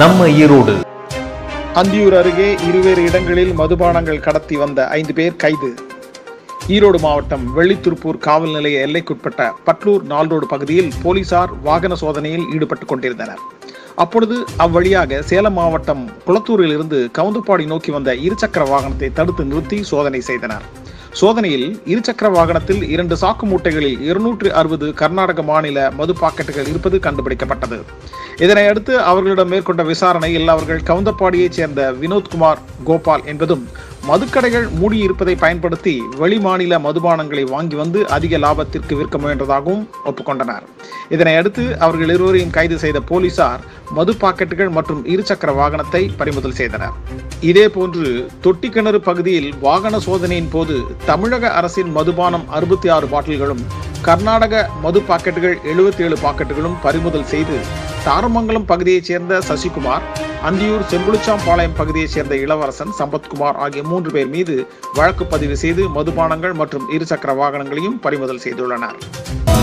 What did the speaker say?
நம்ம ஈரோடு அந்தியூர் அருகே இருவேறு இடங்களில் மதுபானங்கள் கடத்தி வந்த ஐந்து பேர் கைது ஈரோடு மாவட்டம் வெள்ளித்துருப்பூர் காவல் நிலைய எல்லைக்குட்பட்ட பட்லூர் நால்ரோடு பகுதியில் போலீசார் வாகன சோதனையில் ஈடுபட்டுக் கொண்டிருந்தனர் அப்பொழுது அவ்வழியாக சேலம் மாவட்டம் குளத்தூரில் இருந்து கவுந்தப்பாடி நோக்கி வந்த இருசக்கர வாகனத்தை தடுத்து நிறுத்தி சோதனை செய்தனர் சோதனையில் இருசக்கர வாகனத்தில் இரண்டு சாக்கு மூட்டைகளில் இருநூற்று அறுபது கர்நாடக மாநில மது பாக்கெட்டுகள் இருப்பது கண்டுபிடிக்கப்பட்டது இதனை அடுத்து அவர்களிடம் மேற்கொண்ட விசாரணையில் அவர்கள் கவுந்தப்பாடியைச் சேர்ந்த வினோத்குமார் கோபால் என்பதும் மதுக்கடைகள் மூடியிருப்பதை பயன்படுத்தி வெளிமாநில மதுபானங்களை வாங்கி வந்து அதிக லாபத்திற்கு விற்க முயன்றதாகவும் ஒப்புக்கொண்டனர் இதனை அடுத்து அவர்கள் இருவரையும் கைது செய்த போலீசார் மது பாக்கெட்டுகள் மற்றும் இருசக்கர வாகனத்தை பறிமுதல் செய்தனர் இதேபோன்று தொட்டிக்கிணறு பகுதியில் வாகன சோதனையின் போது தமிழக அரசின் மதுபானம் அறுபத்தி ஆறு பாட்டில்களும் கர்நாடக மது பாக்கெட்டுகள் எழுபத்தி ஏழு பாக்கெட்டுகளும் பறிமுதல் செய்து தாரமங்கலம் பகுதியைச் சேர்ந்த சசிகுமார் அந்தியூர் செம்புளிச்சாம்பாளையம் பகுதியைச் சேர்ந்த இளவரசன் சம்பத்குமார் ஆகிய மூன்று பேர் மீது வழக்கு பதிவு செய்து மதுபானங்கள் மற்றும் இருசக்கர வாகனங்களையும் பறிமுதல் செய்துள்ளனர்